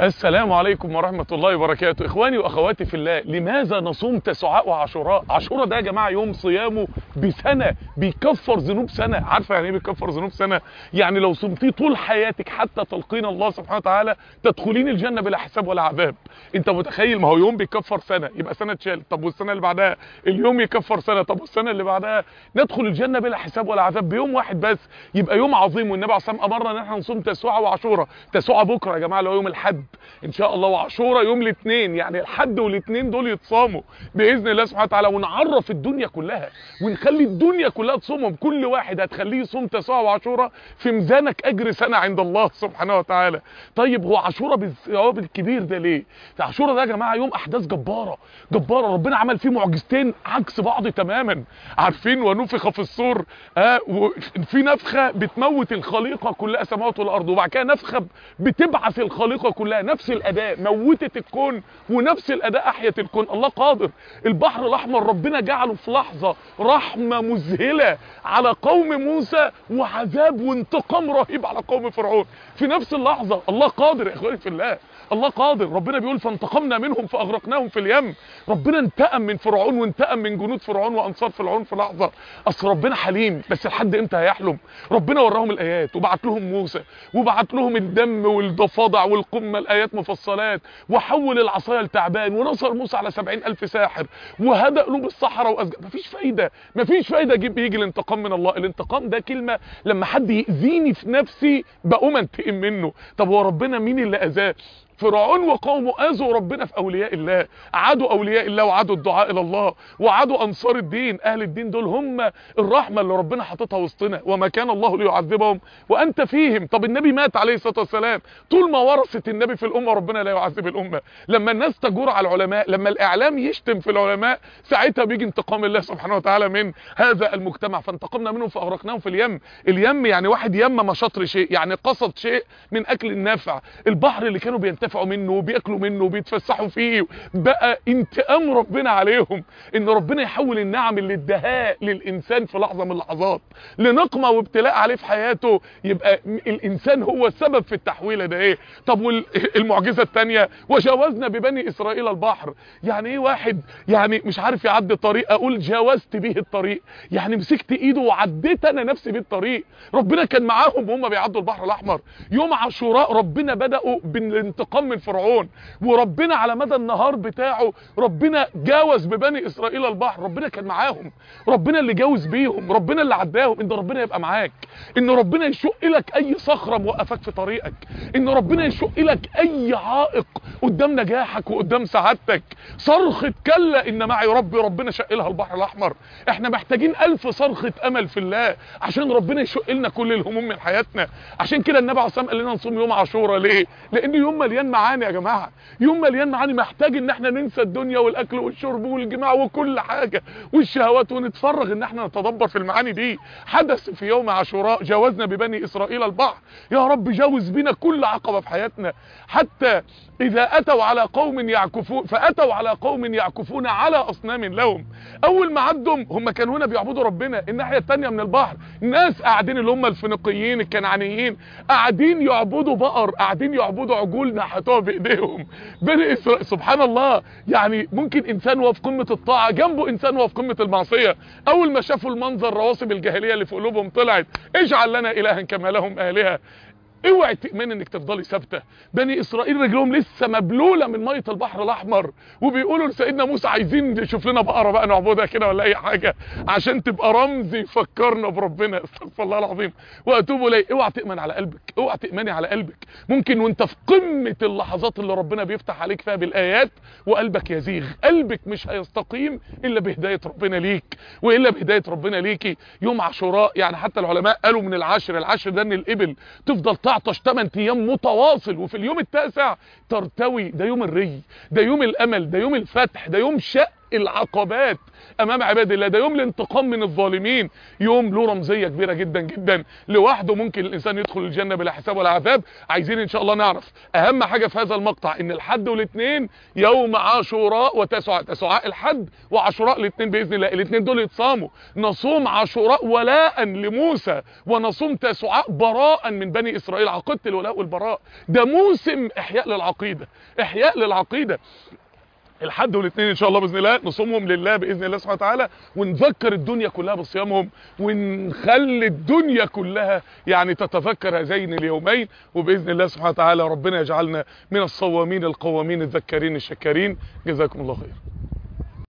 السلام عليكم ورحمة الله وبركاته إخواني وأخواتي في الله لماذا نصوم تسعاء وعاشوراء عاشوراء ده يا جماعة يوم صيامه بسنة بيكفر ذنوب سنة عارفة يعني ايه بيكفر ذنوب سنة يعني لو صمتيه طول حياتك حتى تلقين الله سبحانه وتعالى تدخلين الجنة بلا حساب ولا عذاب انت متخيل ما هو يوم بيكفر سنة يبقى سنة اتشالت طب والسنة اللي بعدها اليوم يكفر سنة طب والسنة اللي بعدها ندخل الجنة بلا حساب ولا عذاب بيوم واحد بس يبقى يوم عظيم والنبي عليه الصلاة والسلام امرنا ان احنا نصوم تسعاء وعاشوراء تسعاء بكرة يا جماعة اللي هو يوم الحد ان شاء الله وعاشوراء يوم الاثنين يعني الحد والاثنين دول يتصاموا باذن الله سبحانه وتعالى ونعرف الدنيا كلها ونخلي الدنيا كلها تصومهم كل واحد هتخليه يصوم تسعاء وعاشوراء في ميزانك اجر سنه عند الله سبحانه وتعالى طيب هو عاشوراء بالثواب الكبير ده ليه عاشوراء ده يا جماعه يوم احداث جباره جباره ربنا عمل فيه معجزتين عكس بعض تماما عارفين ونفخ في الصور آه وفي نفخه بتموت الخليقه كلها سماوات والارض وبعد كده نفخه بتبعث الخليقه كلها نفس الاداء موتت الكون ونفس الاداء احيت الكون الله قادر البحر الاحمر ربنا جعله في لحظه رحمه مذهله على قوم موسى وعذاب وانتقام رهيب على قوم فرعون في نفس اللحظه الله قادر يا اخواني في الله الله قادر ربنا بيقول فانتقمنا منهم فاغرقناهم في اليم ربنا انتقم من فرعون وانتقم من جنود فرعون وانصار فرعون في لحظه اصل ربنا حليم بس لحد امتى هيحلم ربنا وراهم الايات وبعت لهم موسى وبعت لهم الدم والضفادع والقمه الايات مفصلات وحول العصايه لتعبان ونصر موسى على سبعين الف ساحر وهدى قلوب الصحراء وأسجد مفيش فايده مفيش فايده يجي بيجي الانتقام من الله الانتقام ده كلمه لما حد يأذيني في نفسي بقوم انتقم منه طب هو ربنا مين اللي اذاه فرعون وقومه اذوا ربنا في اولياء الله عادوا اولياء الله وعادوا الدعاء الى الله وعادوا انصار الدين اهل الدين دول هم الرحمه اللي ربنا حاططها وسطنا وما كان الله ليعذبهم وانت فيهم طب النبي مات عليه الصلاه والسلام طول ما ورثت النبي في الامه ربنا لا يعذب الامه لما الناس تجور على العلماء لما الاعلام يشتم في العلماء ساعتها بيجي انتقام الله سبحانه وتعالى من هذا المجتمع فانتقمنا منهم فاغرقناهم في اليم اليم يعني واحد يم شطر شيء يعني قصد شيء من اكل النافع البحر اللي كانوا بينتفعوا منه وبياكلوا منه وبيتفسحوا فيه بقى انتقام ربنا عليهم ان ربنا يحول النعم اللي اداها للانسان في لحظه من اللحظات لنقمه وابتلاء عليه في حياته يبقى الانسان هو السبب في التحويله ده ايه طب والمعجزه الثانيه وجاوزنا ببني اسرائيل البحر يعني ايه واحد يعني مش عارف يعدي الطريق اقول جاوزت به الطريق يعني مسكت ايده وعديت انا نفسي بيه الطريق ربنا كان معاهم وهم بيعدوا البحر الاحمر يوم عاشوراء ربنا بداوا بالانتقام من فرعون وربنا على مدى النهار بتاعه ربنا جاوز ببني اسرائيل البحر ربنا كان معاهم ربنا اللي جاوز بيهم ربنا اللي عداهم ان ربنا يبقى معاك ان ربنا يشق لك اي صخره موقفك في طريقك ان ربنا يشق لك اي عائق قدام نجاحك وقدام سعادتك صرخه كلا ان معي ربي ربنا شق لها البحر الاحمر احنا محتاجين الف صرخه امل في الله عشان ربنا يشق لنا كل الهموم من حياتنا عشان كده النبي عليه الصلاه والسلام قال لنا نصوم يوم عاشوراء ليه لان يوم مليان معاني يا جماعه يوم مليان معاني محتاج ان احنا ننسى الدنيا والاكل والشرب والجماع وكل حاجه والشهوات ونتفرغ ان احنا نتدبر في المعاني دي حدث في يوم عاشوراء جاوزنا ببني اسرائيل البحر يا رب جاوز بنا كل عقبه في حياتنا حتى اذا اتوا على قوم يعكفون فاتوا على قوم يعكفون على اصنام لهم اول ما عدوا هم كانوا هنا بيعبدوا ربنا الناحيه الثانيه من البحر ناس قاعدين اللي هم الفينيقيين الكنعانيين قاعدين يعبدوا بقر قاعدين يعبدوا عجول نحتوها بايديهم بني اسرائيل سبحان الله يعني ممكن انسان هو في قمه الطاعه جنبه انسان هو في قمه المعصيه اول ما شافوا المنظر رواسب الجاهليه اللي في قلوبهم طلعت اجعل لنا الها كما لهم الهه اوعي تؤمن انك تفضلي ثابته بني اسرائيل رجلهم لسه مبلوله من ميه البحر الاحمر وبيقولوا لسيدنا موسى عايزين نشوف لنا بقره بقى نعبدها كده ولا اي حاجه عشان تبقى رمز يفكرنا بربنا استغفر الله العظيم واتوب اليه اوعى تامن على قلبك اوعى تامني على قلبك ممكن وانت في قمه اللحظات اللي ربنا بيفتح عليك فيها بالايات وقلبك يزيغ قلبك مش هيستقيم الا بهدايه ربنا ليك والا بهدايه ربنا ليكي يوم عاشوراء يعني حتى العلماء قالوا من العشر العشر ده ان الابل تفضل تعطش 8 ايام متواصل وفي اليوم التاسع ترتوي ده يوم الري ده يوم الامل ده يوم الفتح ده يوم شق العقبات امام عباد الله ده يوم الانتقام من الظالمين يوم له رمزيه كبيره جدا جدا لوحده ممكن الانسان يدخل الجنه بلا حساب ولا عذاب عايزين ان شاء الله نعرف اهم حاجه في هذا المقطع ان الحد والاثنين يوم عاشوراء وتسعاء تسعاء الحد وعاشوراء الاثنين باذن الله الاثنين دول يتصاموا نصوم عاشوراء ولاء لموسى ونصوم تسعاء براء من بني اسرائيل عقيده الولاء والبراء ده موسم احياء للعقيده احياء للعقيده الحد والاثنين ان شاء الله باذن الله نصومهم لله باذن الله سبحانه وتعالى ونذكر الدنيا كلها بصيامهم ونخلي الدنيا كلها يعني تتذكر هذين اليومين وباذن الله سبحانه وتعالى ربنا يجعلنا من الصوامين القوامين الذكارين الشكارين جزاكم الله خير